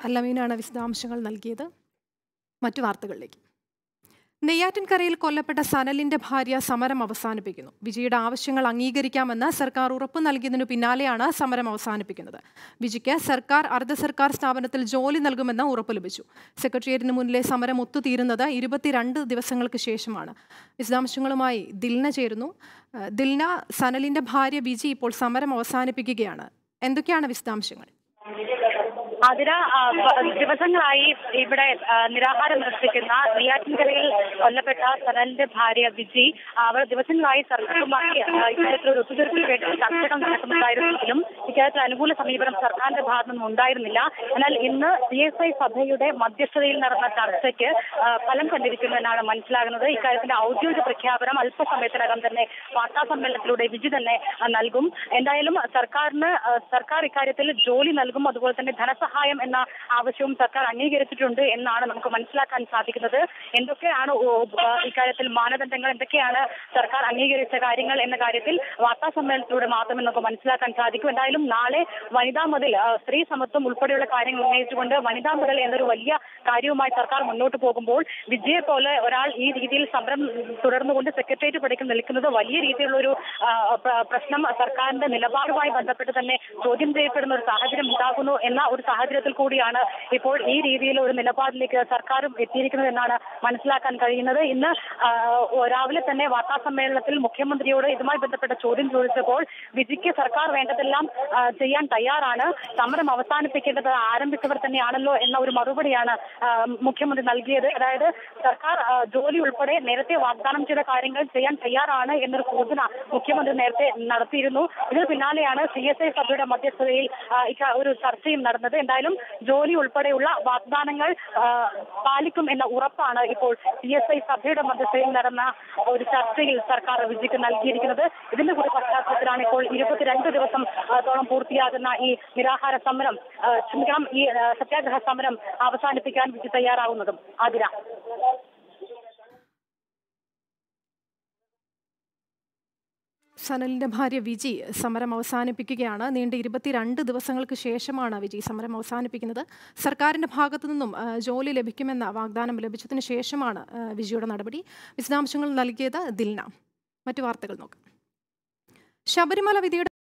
അല്ലമീനാണ് വിശദാംശങ്ങൾ നൽകിയത് മറ്റു വാർത്തകളിലേക്ക് നെയ്യാറ്റിൻകരയിൽ കൊല്ലപ്പെട്ട സനലിന്റെ ഭാര്യ സമരം അവസാനിപ്പിക്കുന്നു വിജിയുടെ ആവശ്യങ്ങൾ അംഗീകരിക്കാമെന്ന് സർക്കാർ ഉറപ്പു നൽകിയതിനു പിന്നാലെയാണ് സമരം അവസാനിപ്പിക്കുന്നത് വിജിക്ക് സർക്കാർ അർദ്ധ സർക്കാർ സ്ഥാപനത്തിൽ ജോലി നൽകുമെന്ന് ഉറപ്പ് ലഭിച്ചു സെക്രട്ടേറിയറ്റിന് മുന്നിലെ സമരം ഒത്തുതീരുന്നത് ഇരുപത്തിരണ്ട് ദിവസങ്ങൾക്ക് ശേഷമാണ് വിശദാംശങ്ങളുമായി ദിൽന ചേരുന്നു ഏഹ് ദിൽന സനലിന്റെ ഭാര്യ വിജി ഇപ്പോൾ സമരം അവസാനിപ്പിക്കുകയാണ് എന്തൊക്കെയാണ് വിശദാംശങ്ങൾ അതിര ആ, പ- ദിവസങ്ങളായി ഇവിടെ ആ, നിരാഹാരം നിർത്തിക്കുന്ന നെയ്യാറ്റിൻകരയിൽ കൊല്ലപ്പെട്ട സനലിന്റെ ഭാര്യ വിജി അവർ ദിവസങ്ങളായി സർക്കാരുമായി ആ, ഇത്തരത്തിൽ ഒരു ഒത്തുതീർപ്പിന് വേണ്ടി ചർച്ചകൾ നടക്കുന്നുണ്ടായിരുന്നെങ്കിലും ഇക്കാര്യത്തിൽ അനുകൂല സമീപനം സർക്കാരിന്റെ ഭാഗത്തു നിന്നും ഉണ്ടായിരുന്നില്ല എന്നാൽ ഇന്ന് സി എസ് ഐ സഭയുടെ മധ്യസ്ഥതയിൽ നടന്ന ചർച്ചയ്ക്ക് ആ, ഫലം കണ്ടിരിക്കുന്നു എന്നാണ് മനസ്സിലാകുന്നത് ഇക്കാര്യത്തിന്റെ ഔദ്യോഗിക പ്രഖ്യാപനം അല്പസമയത്തിനകം തന്നെ വാർത്താ സമ്മേളനത്തിലൂടെ വിജി തന്നെ ആ, നൽകും എന്തായാലും സർക്കാരിന് ആ, സർക്കാർ ഇക്കാര്യത്തിൽ ജോലി നൽകും അതുപോലെ തന്നെ ധനസഹായം എന്ന ആവശ്യവും സർക്കാർ അംഗീകരിച്ചിട്ടുണ്ട് എന്നാണ് നമുക്ക് മനസ്സിലാക്കാൻ സാധിക്കുന്നത് എന്തൊക്കെയാണ് ഓ- ആ, ഇക്കാര്യത്തിൽ മാനദണ്ഡങ്ങൾ എന്തൊക്കെയാണ് സർക്കാർ അംഗീകരിച്ച കാര്യങ്ങൾ എന്ന കാര്യത്തിൽ വാർത്താ സമ്മേളനത്തിലൂടെ മാത്രമേ നമുക്ക് മനസ്സിലാക്കാൻ സാധിക്കൂ എന്തായാലും നാളെ വനിതാ മതിൽ ആ, സ്ത്രീ സമത്വം ഉൾപ്പെടെയുള്ള കാര്യങ്ങൾ ഉന്നയിച്ചുകൊണ്ട് വനിതാ മതിൽ എന്നൊരു വലിയ കാര്യവുമായി സർക്കാർ മുന്നോട്ട് പോകുമ്പോൾ വിജയെ പോലെ ഒരാൾ ഈ രീതിയിൽ സമരം തുടർന്നുകൊണ്ട് സെക്രട്ടേറിയറ്റ് പടിക്ക് നിൽക്കുന്നത് വലിയ രീതിയിലുള്ള ഒരു ആ, പ്ര- പ്രശ്നം സർക്കാരിന്റെ നിലപാടുമായി ബന്ധപ്പെട്ട് തന്നെ ചോദ്യം ചെയ്യപ്പെടുന്ന ഒരു സാഹചര്യം ഉണ്ടാകുന്നു എന്ന ഒരു സാഹചര്യത്തിൽ കൂടിയാണ് ഇപ്പോൾ ഈ രീതിയിൽ ഒരു നിലപാടിലേക്ക് സർക്കാരും എത്തിയിരിക്കുന്നത് എന്നാണ് മനസ്സിലാക്കാൻ കഴിയുന്നത് ഇന്ന് ആ, രാവിലെ തന്നെ വാർത്താ സമ്മേളനത്തിൽ മുഖ്യമന്ത്രിയോട് ഇതുമായി ബന്ധപ്പെട്ട ചോദ്യം ചോദിച്ചപ്പോൾ വിജിക്ക് സർക്കാർ വേണ്ടതെല്ലാം ആ, ചെയ്യാൻ തയ്യാറാണ് സമരം അവസാനിപ്പിക്കേണ്ടത് ആരംഭിച്ചവർ തന്നെയാണല്ലോ എന്ന ഒരു മറുപടിയാണ് ആ, മുഖ്യമന്ത്രി നൽകിയത് അതായത് സർക്കാർ ആ, ജോലി ഉൾപ്പെടെ നേരത്തെ വാഗ്ദാനം ചെയ്ത കാര്യങ്ങൾ ചെയ്യാൻ തയ്യാറാണ് എന്നൊരു സൂചന മുഖ്യമന്ത്രി നേരത്തെ നടത്തിയിരുന്നു ഇതിന് പിന്നാലെയാണ് സി എസ് ഐ സഭയുടെ മധ്യസ്ഥതയിൽ ആ, ഇക്ക- ഒരു ചർച്ചയും നടന്നത് എന്തായാലും ജോലി ഉൾപ്പെടെയുള്ള വാഗ്ദാനങ്ങൾ ആ, പാലിക്കും എന്ന ഉറപ്പാണ് ഇപ്പോൾ സി എസ് ഐ സഭയുടെ മധ്യസ്ഥതയിൽ നടന്ന ഒരു ചർച്ചയിൽ സർക്കാർ വിജയ്ക്ക് നൽകിയിരിക്കുന്നത് ഇതിന്റെ കൂടി പശ്ചാത്തലത്തിലാണ് ഇപ്പോൾ ഇരുപത്തിരണ്ട് ദിവസം ആ, തോളം പൂർത്തിയാകുന്ന ഈ നിരാഹാര സമരം ആ, ക്ഷമിക്കണം ഈ ആ, സത്യാഗ്രഹ സമരം അവസാനിപ്പിക്കാൻ വിജി തയ്യാറാവുന്നതും ആതിര സനലിന്റെ ഭാര്യ വിജി സമരം അവസാനിപ്പിക്കുകയാണ് നീണ്ട ഇരുപത്തിരണ്ട് ദിവസങ്ങൾക്ക് ശേഷമാണ് വിജി സമരം അവസാനിപ്പിക്കുന്നത് സർക്കാരിന്റെ ഭാഗത്തു നിന്നും ആ, ജോലി ലഭിക്കുമെന്ന വാഗ്ദാനം ലഭിച്ചതിന് ശേഷമാണ് ആ, വിജിയുടെ നടപടി വിശദാംശങ്ങൾ നൽകിയത് ദിൽന മറ്റു വാർത്തകൾ നോക്കാം ശബരിമല വിധിയുടെ